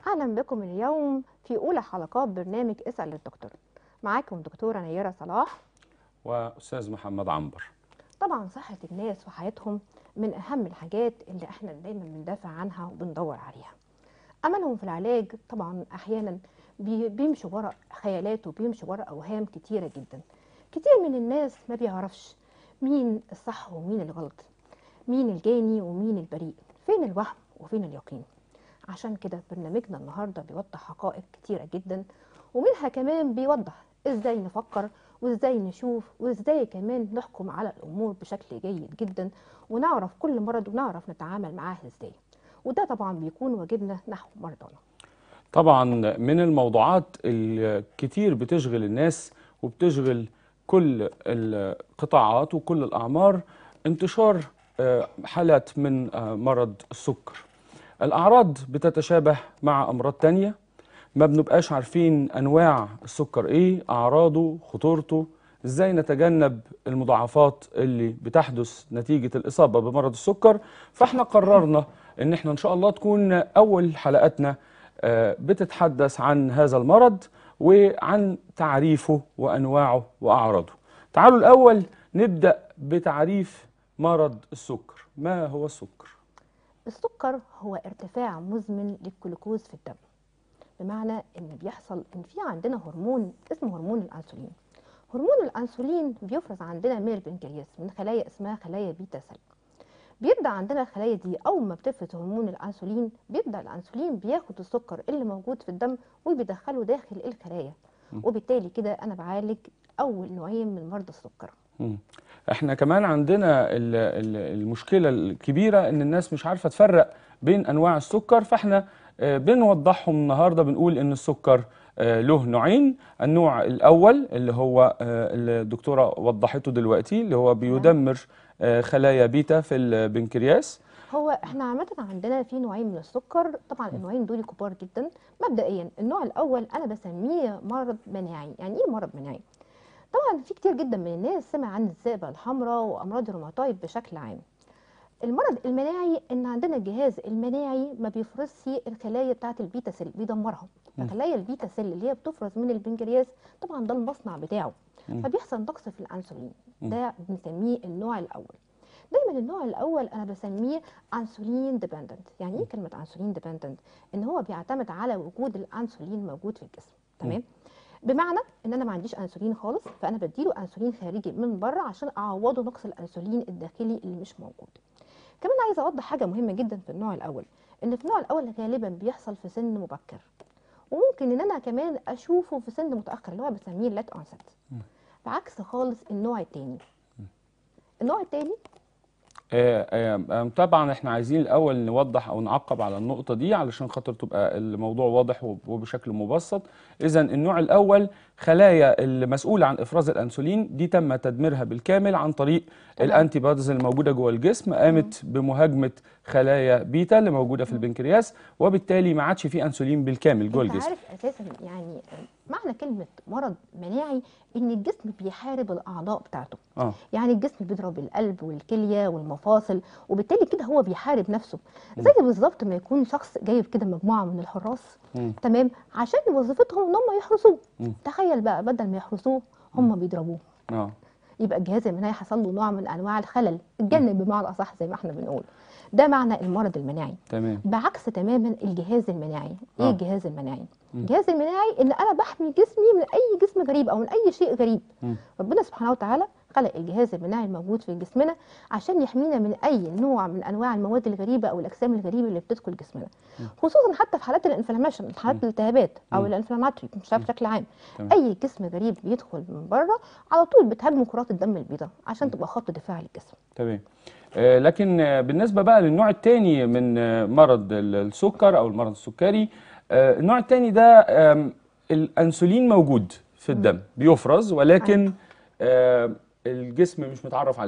أهلا بكم اليوم في أولى حلقات برنامج اسأل الدكتور معاكم دكتورة نيرة صلاح واستاذ محمد عنبر طبعا صحة الناس وحياتهم من أهم الحاجات اللي احنا دايما بندافع عنها وبندور عليها أملهم في العلاج طبعا أحيانا بي- بيمشوا ورا خيالات وبيمشوا ورا أوهام كتيرة جدا كتير من الناس ما بيعرفش مين الصح ومين الغلط مين الجاني ومين البريء فين الوهم وفين اليقين عشان كده برنامجنا النهارده بيوضح حقائق كتيرة جدا ومنها كمان بيوضح ازاي نفكر وازاي نشوف وازاي كمان نحكم على الامور بشكل جيد جدا ونعرف كل مرض ونعرف نتعامل معاه ازاي وده طبعا بيكون واجبنا نحو مرضانا طبعا من الموضوعات الكتير بتشغل الناس وبتشغل كل القطاعات وكل الأعمار انتشار آه، حالات من آه، مرض السكر الأعراض بتتشابه مع أمراض تانية ما بنبقاش عارفين أنواع السكر إيه أعراضه خطورته إزاي نتجنب المضاعفات اللي بتحدث نتيجة الإصابة بمرض السكر فإحنا قررنا إن إحنا إن شاء الله تكون أول حلقاتنا آه، بتتحدث عن هذا المرض وعن تعريفه وأنواعه وأعراضه تعالوا الأول نبدأ بتعريف مرض السكر ما هو السكر؟ السكر هو ارتفاع مزمن للجلوكوز في الدم بمعنى ان بيحصل ان في عندنا هرمون اسمه هرمون الانسولين هرمون الانسولين بيفرز عندنا من البنكرياس من خلايا اسمها خلايا بيتا سيل بيبدا عندنا الخلايا دي اول ما بتفرز هرمون الانسولين بيبدا الانسولين بياخد السكر اللي موجود في الدم وبيدخله داخل الخلايا وبالتالي كده انا بعالج اول نوعين من مرضى السكر مم. احنا كمان عندنا ال- ال- المشكلة الكبيرة ان الناس مش عارفة تفرق بين انواع السكر فاحنا آه، بنوضحهم النهاردة بنقول ان السكر آه، له نوعين النوع الاول اللي هو آه، اللي الدكتورة وضحته دلوقتي اللي هو بيدمر آه، خلايا بيتا في البنكرياس هو احنا عامة عندنا في نوعين من السكر طبعا النوعين دول كبار جدا مبدئيا النوع الاول انا بسميه مرض مناعي يعني ايه مرض مناعي طبعا في كتير جدا من الناس سمع عن الذئبة الحمراء وامراض الروماتويد بشكل عام المرض المناعي ان عندنا الجهاز المناعي ما بيفرزش الخلايا بتاعه البيتا سيل بيدمرها فخلايا البيتا سيل اللي هي بتفرز من البنكرياس طبعا ده المصنع بتاعه فبيحصل نقص في الانسولين ده بنسميه النوع الاول دايما النوع الاول انا بسميه انسولين ديبندنت يعني ايه كلمه انسولين ديبندنت ان هو بيعتمد على وجود الانسولين موجود في الجسم تمام بمعنى ان انا ما عنديش انسولين خالص فانا بديله انسولين خارجي من بره عشان اعوضه نقص الانسولين الداخلي اللي مش موجود كمان عايزه اوضح حاجه مهمه جدا في النوع الاول ان في النوع الاول غالبا بيحصل في سن مبكر وممكن ان انا كمان اشوفه في سن متاخر اللي هو بسميه لات اونست بعكس خالص النوع التاني النوع التاني آه، آه، آه، طبعا احنا عايزين الاول نوضح او نعقب على النقطه دي علشان خاطر تبقى الموضوع واضح وب- وبشكل مبسط اذا النوع الاول خلايا المسؤوله عن افراز الانسولين دي تم تدميرها بالكامل عن طريق تمام. الانتي بوديز اللي موجوده جوه الجسم قامت بمهاجمه خلايا بيتا اللي موجوده في البنكرياس وبالتالي ما عادش في انسولين بالكامل جوه انت الجسم عارف اساسا يعني معنى كلمه مرض مناعي ان الجسم بيحارب الاعضاء بتاعته اه يعني الجسم بيضرب القلب والكليه والمفاصل وبالتالي كده هو بيحارب نفسه زي بالظبط ما يكون شخص جايب كده مجموعه من الحراس مم. تمام عشان وظيفتهم ان هم يحرسوه مم. تخيل بقى بدل ما يحرسوه هم بيضربوه اه يبقى الجهاز المناعي حصل له نوع من انواع الخلل اتجنن بمعنى اصح زي ما احنا بنقول ده معنى المرض المناعي تمام بعكس تماما الجهاز المناعي ايه آه. الجهاز المناعي الجهاز المناعي ان انا بحمي جسمي من اي جسم غريب او من اي شيء غريب مم. ربنا سبحانه وتعالى خلق الجهاز المناعي الموجود في جسمنا عشان يحمينا من اي نوع من انواع المواد الغريبه او الاجسام الغريبه اللي بتدخل جسمنا خصوصا حتى في حالات الانفلاميشن حالات الالتهابات او الانفلاماتوري مش عارف بشكل عام تمام. اي جسم غريب بيدخل من بره على طول بتهاجمه كرات الدم البيضاء عشان تبقى خط دفاع للجسم تمام آه، لكن آه، بالنسبة بقى للنوع الثاني من آه، مرض ال- السكر أو المرض السكري آه، النوع الثاني ده آم، الأنسولين موجود في الدم بيفرز ولكن آه، الجسم مش متعرف عليه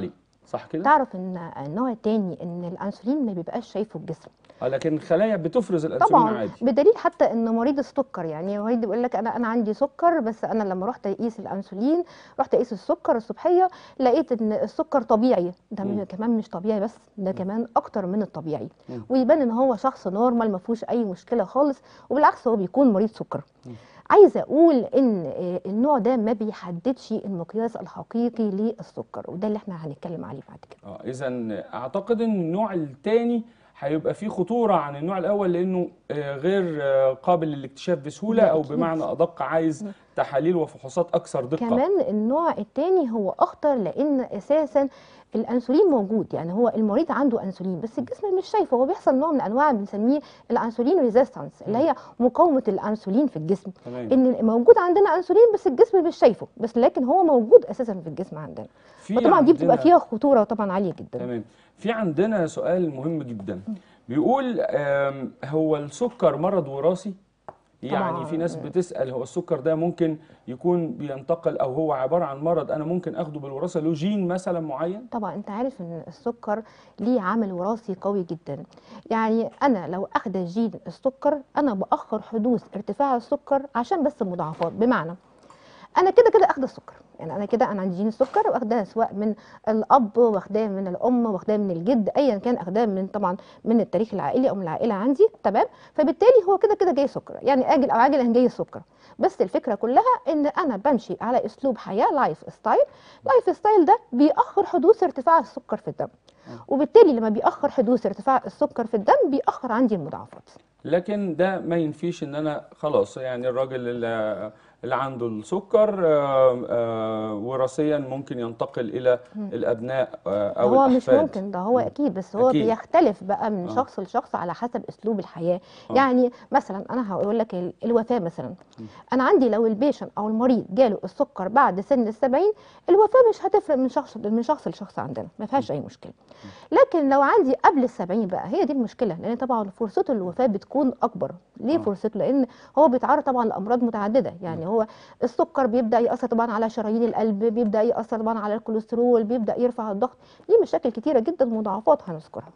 صح كده تعرف ان النوع التاني ان الانسولين ما بيبقاش شايفه الجسم اه لكن الخلايا بتفرز الانسولين طبعا عادي بدليل حتى ان مريض السكر يعني مريض بيقول لك انا انا عندي سكر بس انا لما رحت اقيس الانسولين رحت اقيس السكر الصبحيه لقيت ان السكر طبيعي ده مم. م- كمان مش طبيعي بس ده كمان اكتر من الطبيعي مم. ويبان ان هو شخص نورمال ما فيهوش اي مشكله خالص وبالعكس هو بيكون مريض سكر مم. عايزه اقول ان آه، النوع ده ما بيحددش المقياس الحقيقي للسكر وده اللي احنا هنتكلم عليه بعد كده اه اذا اعتقد ان النوع الثاني هيبقى فيه خطوره عن النوع الاول لانه آه، غير آه، قابل للاكتشاف بسهوله ده او أكيد. بمعنى ادق عايز تحاليل وفحوصات اكثر دقه كمان النوع التاني هو اخطر لان اساسا الانسولين موجود يعني هو المريض عنده انسولين بس الجسم مش شايفه هو بيحصل نوع من انواع بنسميه الانسولين ريزيستنس اللي هي مقاومه الانسولين في الجسم تمام ان موجود عندنا انسولين بس الجسم مش شايفه بس لكن هو موجود اساسا في الجسم عندنا في فطبعا دي بتبقى عندنا- فيها خطوره طبعا عاليه جدا تمام في عندنا سؤال مهم جدا بيقول آم، هو السكر مرض وراثي يعني طبعاً. في ناس بتسأل هو السكر ده ممكن يكون بينتقل او هو عبارة عن مرض انا ممكن اخده بالوراثة له جين مثلا معين طبعا انت عارف ان السكر ليه عامل وراثي قوي جدا يعني انا لو اخده جين السكر انا باخر حدوث ارتفاع السكر عشان بس المضاعفات بمعنى انا كده كده اخده السكر يعني انا كده انا عندي جين السكر واخداها سواء من الاب واخداها من الام واخداها من الجد ايا كان اخداها من طبعا من التاريخ العائلي او من العائله عندي تمام فبالتالي هو كده كده جاي سكر يعني اجل او عاجل جاي السكر بس الفكره كلها ان انا بمشي على اسلوب حياه لايف ستايل لايف ستايل ده بيأخر حدوث ارتفاع السكر في الدم وبالتالي لما بيأخر حدوث ارتفاع السكر في الدم بيأخر عندي المضاعفات لكن ده ما ينفيش ان انا خلاص يعني الراجل اللي, اللي عنده السكر آه، آه، وراثيا ممكن ينتقل الى الابناء آه، او هو مش الاحفاد ممكن ده هو مم. اكيد بس هو أكيد. بيختلف بقى من آه. شخص لشخص على حسب اسلوب الحياه آه. يعني مثلا انا هقول لك ال- الوفاه مثلا انا عندي لو البيشن او المريض جاله السكر بعد سن السبعين الوفاه مش هتفرق من شخص من شخص لشخص عندنا ما فيهاش اي مشكله لكن لو عندي قبل السبعين بقى هي دي المشكله لان طبعا فرصته للوفاه بتكون اكبر ليه آه. فرصته لان هو بيتعرض طبعا لامراض متعدده يعني هو السكر بيبدا ياثر طبعا على شرايين القلب بيبدا ياثر طبعا على الكوليسترول بيبدا يرفع الضغط ليه مشاكل كتيره جدا مضاعفات هنذكرها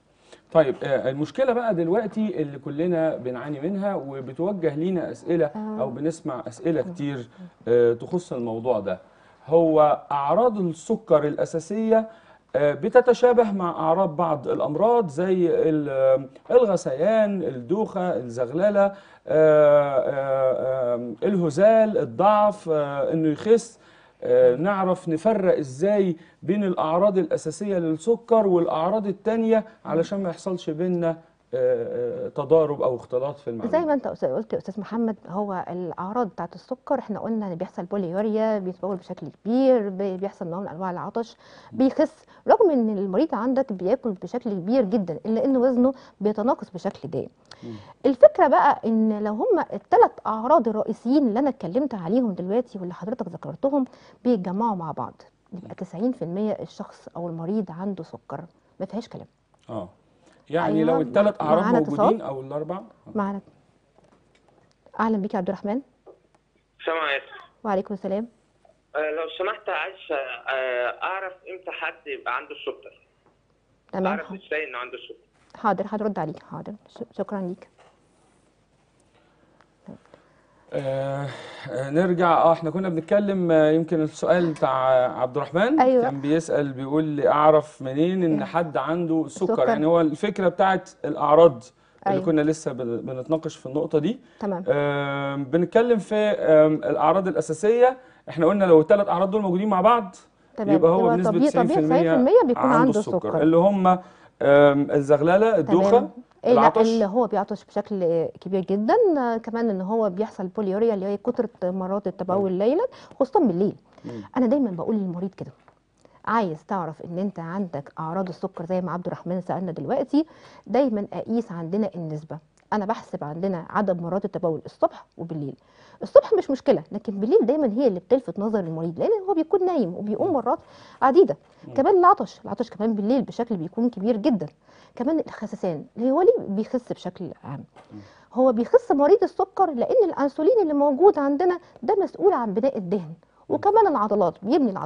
طيب آه، المشكلة بقى دلوقتي اللي كلنا بنعاني منها وبتوجه لينا أسئلة آه. أو بنسمع أسئلة كتير آه، تخص الموضوع ده هو أعراض السكر الأساسية آه، بتتشابه مع أعراض بعض الأمراض زي ال- آه، الغثيان الدوخة الزغللة آه، آه، آه، الهزال الضعف آه، إنه يخس آه، نعرف نفرق ازاي بين الاعراض الاساسيه للسكر والاعراض التانية علشان ما يحصلش بينا آه، آه، تضارب او اختلاط في المعلومات زي ما انت أستاذ- قلت يا استاذ محمد هو الاعراض بتاعت السكر احنا قلنا ان بيحصل بوليوريا بيتبول بشكل كبير بي- بيحصل نوع من انواع العطش بيخس رغم ان المريض عندك بياكل بشكل كبير جدا الا ان وزنه بيتناقص بشكل دايم مم. الفكره بقى ان لو هم الثلاث اعراض الرئيسيين اللي انا اتكلمت عليهم دلوقتي واللي حضرتك ذكرتهم بيتجمعوا مع بعض يبقى 90% الشخص او المريض عنده سكر ما فيهاش كلام اه يعني أيوة، لو الثلاث مع- اعراض معانا موجودين او الاربع معنا اهلا بيك يا عبد الرحمن السلام عليكم وعليكم السلام آه، لو سمحت عايز آه، اعرف امتى حد يبقى عنده السكر تمام اعرف ازاي انه عنده السكر حاضر هرد عليك حاضر ش- شكرا ليك آه آه، نرجع اه احنا كنا بنتكلم آه، يمكن السؤال بتاع عبد الرحمن أيوة. كان بيسأل بيقول لي اعرف منين ان حد عنده السكر السكر. يعني هو الفكرة بتاعت الاعراض اللي أيوة. كنا لسه بن- بنتناقش في النقطة دي تمام آم، بنتكلم في آم، الاعراض الاساسيه احنا قلنا لو الثلاث اعراض دول موجودين مع بعض تمام يبقى هو بنسبه طبيعي 90% طبيعي 90% بيكون عنده السكر اللي هم آم، الزغلله الدوخه تمام إيه لا العطش اللي هو بيعطش بشكل كبير جدا آه، كمان ان هو بيحصل بوليوريا اللي هي كتره مرات التبول ليلا خصوصا بالليل مم. انا دايما بقول للمريض كده عايز تعرف ان انت عندك اعراض السكر زي ما عبد الرحمن سالنا دلوقتي دايما اقيس عندنا النسبه انا بحسب عندنا عدد مرات التبول الصبح وبالليل الصبح مش مشكله لكن بالليل دايما هي اللي بتلفت نظر المريض لان هو بيكون نايم وبيقوم مرات عديده كمان العطش العطش كمان بالليل بشكل بيكون كبير جدا كمان الخسسان اللي هو ليه بيخس بشكل عام هو بيخس مريض السكر لان الانسولين اللي موجود عندنا ده مسؤول عن بناء الدهن وكمان العضلات بيبني العضلات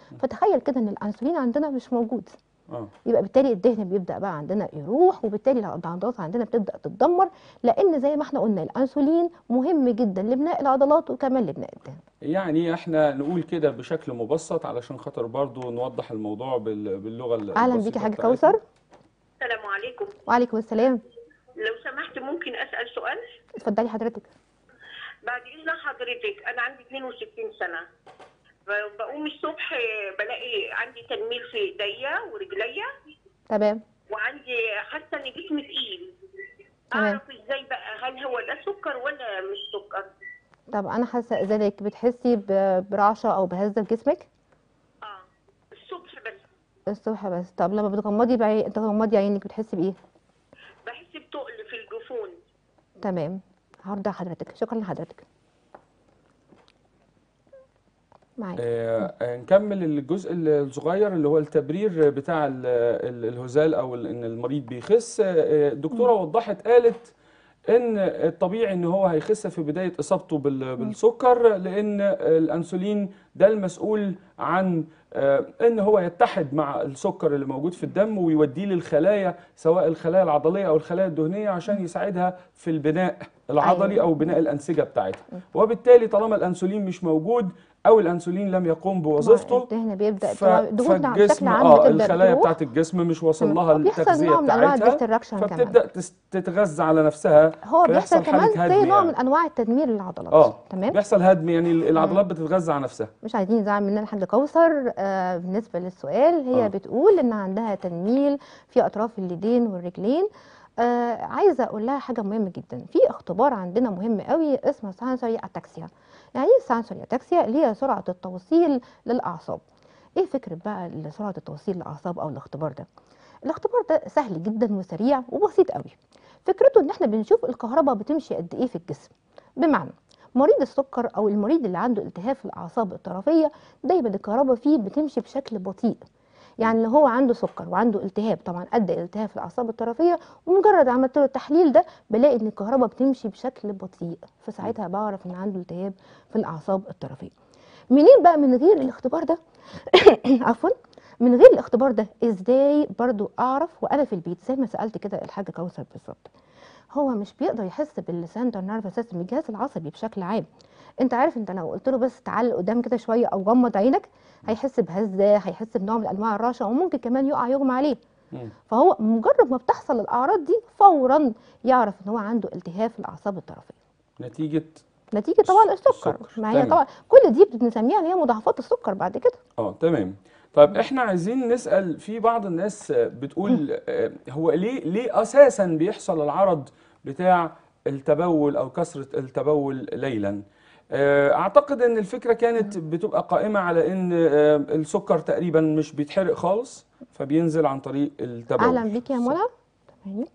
فتخيل كده ان الانسولين عندنا مش موجود اه يبقى بالتالي الدهن بيبدا بقى عندنا يروح وبالتالي العضلات عندنا بتبدا تتدمر لان زي ما احنا قلنا الانسولين مهم جدا لبناء العضلات وكمان لبناء الدهن يعني احنا نقول كده بشكل مبسط علشان خاطر برضو نوضح الموضوع بال- باللغه ال- اهلا البسيطة بيكي حاجه بتاعتنا. كوثر السلام عليكم وعليكم السلام لو سمحت ممكن اسال سؤال اتفضلي حضرتك بعد اذن حضرتك انا عندي 62 سنه بقوم الصبح بلاقي عندي تنميل في ايديا ورجليا تمام وعندي حاسه ان جسمي تقيل تمام. اعرف ازاي بقى هل هو ده سكر ولا مش سكر طب انا حاسه ذلك بتحسي ب- برعشه او بهزه في جسمك اه الصبح بس الصبح بس طب لما بتغمضي بعي... تغمضي عينك بتحسي بايه بحس بتقل في الجفون تمام هرضى حضرتك شكرا لحضرتك معاك آه، آه، نكمل الجزء الصغير اللي هو التبرير بتاع ال- ال- الهزال او ال- ان المريض بيخس آه، الدكتوره وضحت قالت ان الطبيعي ان هو هيخس في بدايه اصابته بال- بالسكر لان الانسولين ده المسؤول عن آه، ان هو يتحد مع السكر اللي موجود في الدم ويوديه للخلايا سواء الخلايا العضليه او الخلايا الدهنيه عشان يساعدها في البناء العضلي أيوة. او بناء الانسجه بتاعتها وبالتالي طالما الانسولين مش موجود او الانسولين لم يقوم بوظيفته الدهن بيبدا ف- دهوننا بشكل فالجسم عام اه بتبدا الخلايا تروح. بتاعت الجسم مش واصل تمام. لها وبيحصل التغذيه نوع من انواع بتاعتها الديستراكشن كمان فبتبدا تس- تتغذى على نفسها هو بيحصل فيحصل حالة كمان زي هدم نوع يعني. من انواع التدمير للعضلات اه تمام بيحصل هدم يعني العضلات بتتغذى على نفسها مش عايزين نزعل مننا الحاجة كوثر آه بالنسبة للسؤال هي آه. بتقول إن عندها تنميل في أطراف اليدين والرجلين آه عايزة أقول لها حاجة مهمة جدا في اختبار عندنا مهم قوي اسمه سانسوري أتاكسيا يعني إيه سانسوري أتاكسيا اللي هي سرعة التوصيل للأعصاب إيه فكرة بقى سرعة التوصيل للأعصاب أو الاختبار ده الاختبار ده سهل جدا وسريع وبسيط قوي فكرته ان احنا بنشوف الكهرباء بتمشي قد ايه في الجسم بمعنى مريض السكر او المريض اللي عنده التهاب في الاعصاب الطرفيه دايما الكهرباء فيه بتمشي بشكل بطيء يعني اللي هو عنده سكر وعنده التهاب طبعا ادى الى التهاب في الاعصاب الطرفيه ومجرد عملت له التحليل ده بلاقي ان الكهرباء بتمشي بشكل بطيء فساعتها بعرف ان عنده التهاب في الاعصاب الطرفيه منين بقى من غير الاختبار ده عفوا من غير الاختبار ده ازاي برضو اعرف وانا في البيت زي ما سالت كده الحاجه كوثر بالظبط هو مش بيقدر يحس بالسنتر نيرفس سيستم الجهاز العصبي بشكل عام انت عارف انت لو قلت له بس تعال قدام كده شويه او غمض عينك هيحس بهزه هيحس بنوع من انواع الرعشه وممكن كمان يقع يغمى عليه مم. فهو مجرد ما بتحصل الاعراض دي فورا يعرف ان هو عنده التهاب في الاعصاب الطرفيه نتيجه نتيجه طبعا السكر السكر. ما هي تمام. طبعا كل دي بنسميها ان هي مضاعفات السكر بعد كده اه تمام طيب احنا عايزين نسال في بعض الناس آه، بتقول آه، هو ليه ليه اساسا بيحصل العرض بتاع التبول او كثره التبول ليلا آه، اعتقد ان الفكره كانت بتبقى قائمه على ان آه، السكر تقريبا مش بيتحرق خالص فبينزل عن طريق التبول اهلا بيك يا منى تمام.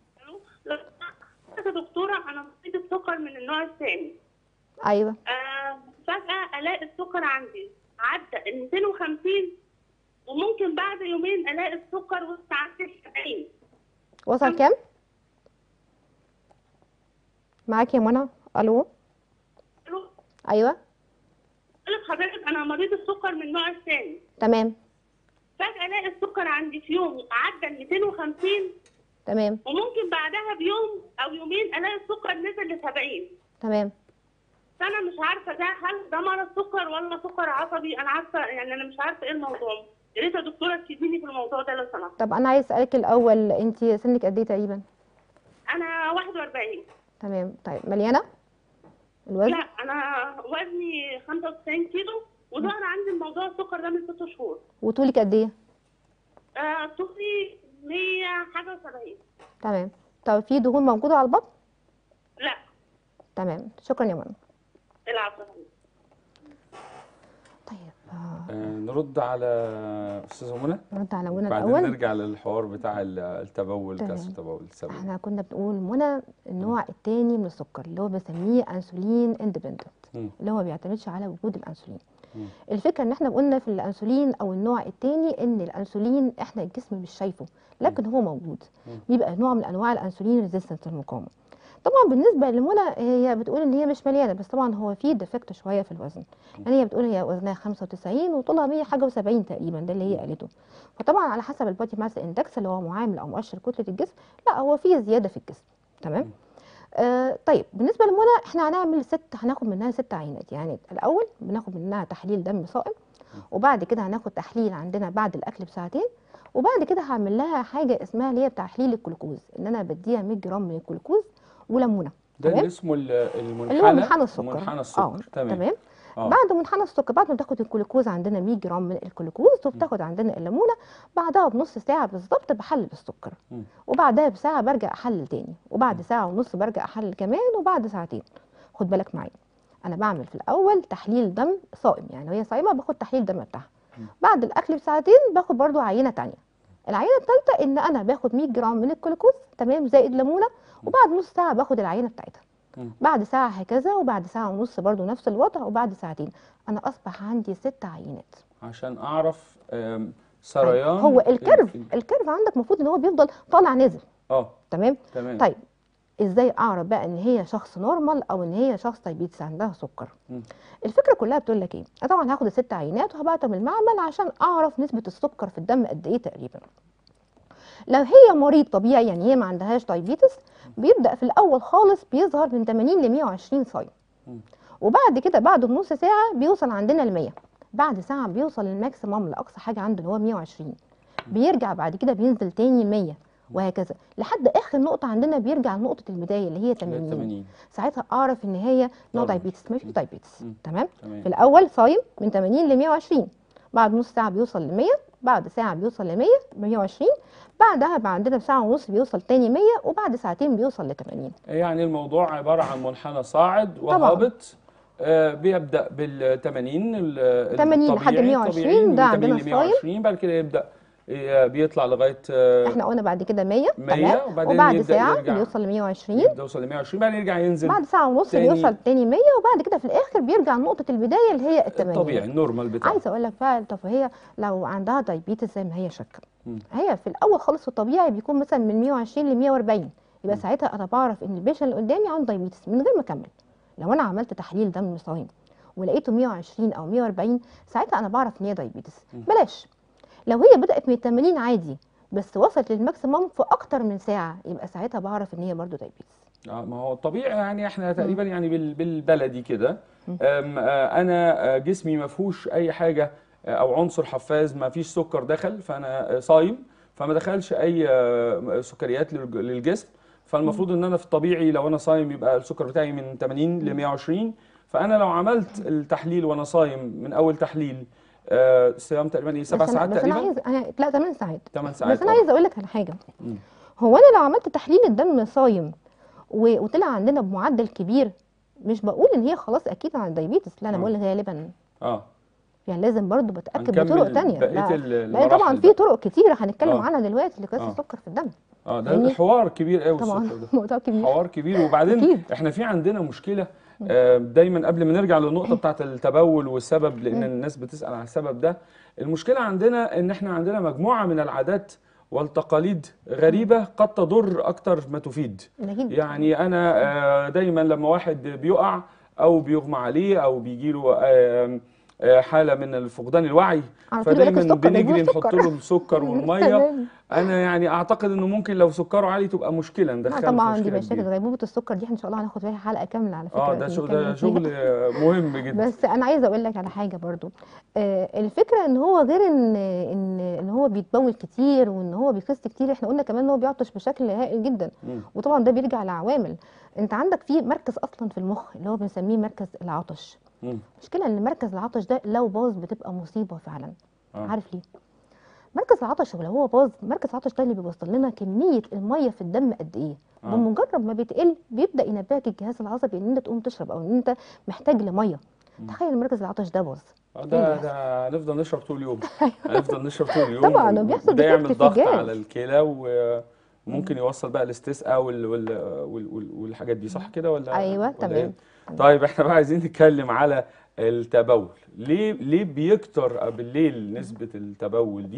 يا دكتوره انا مريضه السكر من النوع الثاني ايوه آه فجاه الاقي السكر عندي عدى ال 250 وممكن بعد يومين الاقي السكر وصل عند 70 وصل كام معاك يا منى الو قالوا ايوه لحضرتك انا مريض السكر من النوع الثاني تمام فجاه الاقي السكر عندي في يوم عدى ال 250 تمام وممكن بعدها بيوم او يومين الاقي السكر نزل ل 70 تمام فانا مش عارفه ده هل ده مرض سكر ولا سكر عصبي انا عارفه يعني انا مش عارفه ايه الموضوع يا ريت يا دكتوره تفيديني في الموضوع ده لو سمحت طب انا عايز اسالك الاول انت سنك قد ايه تقريبا انا 41 تمام طيب مليانه الوزن لا انا وزني 95 كيلو وظهر عندي الموضوع السكر ده من 6 شهور وطولك قد ايه آه طولي 100 حاجه و70 تمام طب في دهون موجوده على البطن لا تمام شكرا يا منى العفو طيب آه، آه، نرد على استاذه منى نرد على منى بعدين الاول نرجع للحوار بتاع ال- التبول تمام. كثره التبول السبب احنا كنا بنقول منى النوع الثاني من السكر اللي هو بنسميه انسولين اندبندنت مم. اللي هو ما بيعتمدش على وجود الانسولين مم. الفكره ان احنا قلنا في الانسولين او النوع الثاني ان الانسولين احنا الجسم مش شايفه لكن هو موجود مم. بيبقى نوع من انواع الانسولين ريزيستنس المقاومه طبعا بالنسبه لمنى هي بتقول ان هي مش مليانه بس طبعا هو في ديفكت شويه في الوزن يعني هي بتقول هي وزنها 95 وطولها 100 حاجه و70 تقريبا ده اللي هي قالته فطبعا على حسب البادي ماس اندكس اللي هو معامل او مؤشر كتله الجسم لا هو في زياده في الجسم تمام آه طيب بالنسبه لمنى احنا هنعمل ست هناخد منها ست عينات يعني الاول بناخد منها تحليل دم صائم وبعد كده هناخد تحليل عندنا بعد الاكل بساعتين وبعد كده هعمل لها حاجه اسمها اللي هي تحليل الجلوكوز ان انا بديها 100 جرام من الجلوكوز وليمونه ده تمام. اللي اسمه ال- المنحنى اللي هو منحنى السكر منحنى اه السكر تمام تمام آه. بعد منحنى السكر بعد ما تاخد الجلوكوز عندنا 100 جرام من الجلوكوز وبتاخد عندنا الليمونه بعدها بنص ساعه بالظبط بحلل السكر مم. وبعدها بساعه برجع احلل تاني وبعد ساعه ونص برجع احلل كمان وبعد ساعتين خد بالك معايا انا بعمل في الاول تحليل دم صائم يعني وهي صايمه باخد تحليل دم بتاعها بعد الاكل بساعتين باخد برضو عينه تانية العينه الثالثه ان انا باخد 100 جرام من الجلوكوز تمام زائد ليمونه وبعد نص ساعه باخد العينه بتاعتها مم. بعد ساعه هكذا وبعد ساعه ونص برضو نفس الوضع وبعد ساعتين انا اصبح عندي ست عينات عشان اعرف آم، سريان هو ال- الكيرف ال- الكيرف عندك المفروض ان هو بيفضل طالع نازل اه تمام تمام طيب ازاي اعرف بقى ان هي شخص نورمال او ان هي شخص دايبيتس عندها سكر مم. الفكره كلها بتقول لك ايه انا طبعا هاخد الست عينات وهبعتهم المعمل عشان اعرف نسبه السكر في الدم قد ايه تقريبا لو هي مريض طبيعي يعني هي ما عندهاش دايبيتس بيبدا في الاول خالص بيظهر من 80 ل 120 صايم مم. وبعد كده بعد بنص ساعه بيوصل عندنا ل 100 بعد ساعه بيوصل للماكسيمم لاقصى حاجه عنده اللي هو 120 بيرجع بعد كده بينزل تاني 100 وهكذا لحد اخر نقطه عندنا بيرجع لنقطه البدايه اللي هي 80 80 ساعتها اعرف ان هي نو Normal. دايبيتس مفيش دايبيتس مم. تمام تمام في الاول صايم من 80 ل 120 بعد نص ساعه بيوصل ل 100 بعد ساعه بيوصل ل 100 120 بعدها بقى عندنا بساعه ونص بيوصل تاني 100 وبعد ساعتين بيوصل ل 80 يعني الموضوع عبارة عن منحنى صاعد طبعاً. وهابط آه، بيبدأ بال 80 ال- 80 لحد الطبيعي- 120 الطبيعي، من ده 80 عندنا ل 120 بعد كده يبدأ آه، بيطلع لغاية آه، احنا قلنا بعد كده 100 100 تمام وبعدين وبعد يبدأ ساعه يرجع. بيوصل ل 120 يبدأ يوصل ل 120 بعدين يرجع ينزل بعد ساعه ونص تاني. بيوصل تاني 100 وبعد كده في الاخر بيرجع لنقطه البدايه اللي هي ال 80 الطبيعي النورمال بتاعه عايزه اقول لك بقى طب هي لو عندها دايبيتس زي ما هي شاكه مم. هي في الاول خالص في الطبيعي بيكون مثلا من 120 ل 140 يبقى ساعتها انا بعرف ان البيشن اللي قدامي عنده دايبيتس من غير ما اكمل لو انا عملت تحليل دم صايم ولقيته 120 او 140 ساعتها انا بعرف ان هي دايبيتس بلاش لو هي بدات من 80 عادي بس وصلت للماكسيمم في اكتر من ساعه يبقى ساعتها بعرف ان هي برضو دايبيتس آه، ما هو الطبيعي يعني احنا تقريبا يعني بال- بالبلدي كده آم، آه، انا آه، جسمي ما فيهوش اي حاجه آه، او عنصر حفاز ما فيش سكر دخل فانا آه، صايم فما دخلش اي آه، سكريات للج- للجسم فالمفروض ان انا في الطبيعي لو انا صايم يبقى السكر بتاعي من 80 ل 120 فانا لو عملت التحليل وانا صايم من اول تحليل آه، صيام تقريبا ايه سبع بس أنا- ساعات بس انا تقريبا عايز انا لا 8 ساعات 8 ساعات بس انا آه. عايزه اقول لك على حاجه مم. هو انا لو عملت تحليل الدم صايم و- وطلع عندنا بمعدل كبير مش بقول ان هي خلاص اكيد عن الدايبيتس لا انا آه. بقول غالبا اه يعني لازم برضو بتاكد هنكمل بطرق تانية بقية لا ال- لان طبعا المراحل في بقى. طرق كتيره هنتكلم آه. عنها دلوقتي لقياس آه. السكر في الدم اه ده فاهمني؟ حوار كبير قوي طبعا السكر ده موضوع كبير حوار كبير وبعدين أكيد. احنا في عندنا مشكله آه، دايما قبل ما نرجع للنقطه بتاعه التبول والسبب لان الناس بتسال عن السبب ده المشكله عندنا ان احنا عندنا مجموعه من العادات والتقاليد غريبه قد تضر اكتر ما تفيد اكيد يعني انا آه، دايما لما واحد بيقع او بيغمى عليه او بيجي له حاله من فقدان الوعي على طول يقول لك فدايما السكر ده بنجري يجيب نحط السكر. له السكر والميه تمام. انا يعني اعتقد انه ممكن لو سكره عالي تبقى مشكله لا ندخله في طبعا دي مشكله مشاكل كبيره غيبوبه السكر دي ان شاء الله هناخد فيها حلقه كامله على فكره اه ده شغل ده نتكلم شغل فيها. آه، مهم جدا بس انا عايزه اقول لك على حاجه برضو آه الفكره ان هو غير ان ان ان هو بيتبول كتير وان هو بيخس كتير احنا قلنا كمان ان هو بيعطش بشكل هائل جدا مم. وطبعا ده بيرجع لعوامل انت عندك في مركز اصلا في المخ اللي هو بنسميه مركز العطش مم. المشكله ان مركز العطش ده لو باظ بتبقى مصيبه فعلا آه. عارف ليه مركز العطش ولو هو باظ مركز العطش ده اللي بيوصل لنا كميه الميه في الدم قد ايه آه. بمجرد ما بيتقل بيبدا ينبهك الجهاز العصبي ان انت تقوم تشرب او ان انت محتاج لميه تخيل مركز العطش ده باظ آه، إيه ده اللي ده هنفضل نشرب طول اليوم هنفضل نشرب طول اليوم طبعاً، وبيحصل وده defect يعمل في ضغط الجهاز. على الكلى و- وممكن يوصل بقى الاستسقاء وال وال وال وال والحاجات دي صح كده ولا أيوة، ولا تمام. إيه؟ طيب احنا بقى عايزين نتكلم على التبول ليه ليه بيكتر بالليل نسبة التبول دي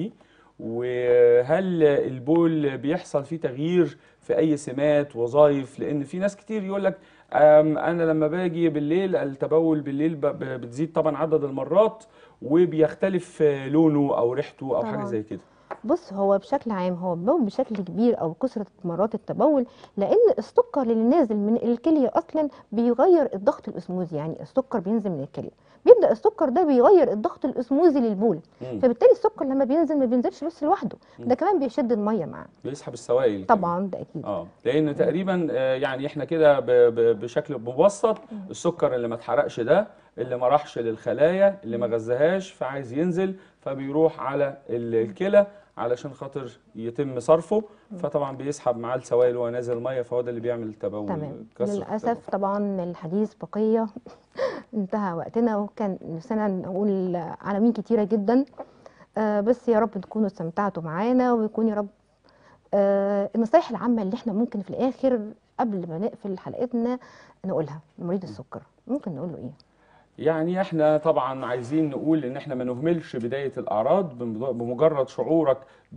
وهل البول بيحصل فيه تغيير في اي سمات وظائف لان في ناس كتير يقول لك أم، انا لما باجي بالليل التبول بالليل ب- ب- بتزيد طبعا عدد المرات وبيختلف لونه او ريحته او حاجه طبعاً. زي كده بص هو بشكل عام هو البول بشكل كبير او كثره مرات التبول لان السكر اللي نازل من الكليه اصلا بيغير الضغط الاسموزي يعني السكر بينزل من الكليه بيبدا السكر ده بيغير الضغط الاسموزي للبول مم. فبالتالي السكر لما بينزل ما بينزلش بس لوحده ده كمان بيشد الميه معاه بيسحب السوائل كمان. طبعا ده اكيد اه لان تقريبا آه، يعني احنا كده ب- ب- بشكل مبسط السكر اللي ما اتحرقش ده اللي ما راحش للخلايا اللي ما غذاهاش فعايز ينزل فبيروح على ال- الكلى علشان خاطر يتم صرفه فطبعا بيسحب معاه السوائل وهو نازل الميه فهو ده اللي بيعمل التبول تمام كسر للاسف طبعا الحديث بقيه انتهى وقتنا وكان نفسنا نقول عناوين كتيره جدا آه بس يا رب تكونوا استمتعتوا معانا ويكون يا رب آه النصايح العامه اللي احنا ممكن في الاخر قبل ما نقفل حلقتنا نقولها لمريض السكر ممكن نقول له ايه يعني احنا طبعا عايزين نقول ان احنا ما نهملش بدايه الاعراض بمج- بمجرد شعورك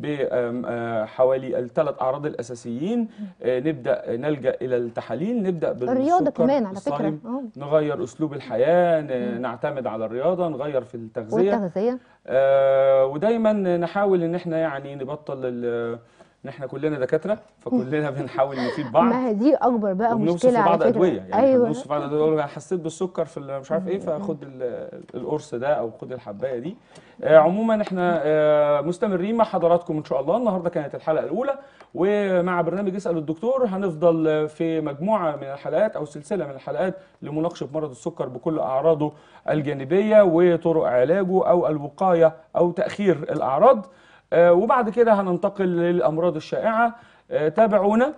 بحوالي الثلاث اعراض الاساسيين آه، نبدا نلجا الى التحاليل نبدا الرياضه بالسكر كمان على فكره الصايم اه نغير اسلوب الحياه ن- نعتمد على الرياضه نغير في التغذيه والتغذيه آه ودايما نحاول ان احنا يعني نبطل ال- ان احنا كلنا دكاتره فكلنا بنحاول نفيد بعض ما هي دي اكبر بقى وبنوصف مشكله لبعض على فكره ادويه يعني ايوه ايوه بنوصف لبعض ادويه يقول لك انا حسيت بالسكر في ال- مش عارف ايه فخد ال- القرص ده او خد الحبايه دي آه عموما احنا آه مستمرين مع حضراتكم ان شاء الله النهارده كانت الحلقه الاولى ومع برنامج اسال الدكتور هنفضل في مجموعه من الحلقات او سلسله من الحلقات لمناقشه مرض السكر بكل اعراضه الجانبيه وطرق علاجه او الوقايه او تاخير الاعراض آه، وبعد كده هننتقل للامراض الشائعه آه، تابعونا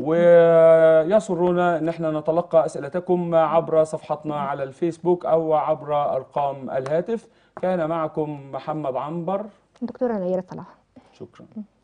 ويسرنا ان احنا نتلقى اسئلتكم عبر صفحتنا على الفيسبوك او عبر ارقام الهاتف كان معكم محمد عنبر دكتوره نيره صلاح شكرا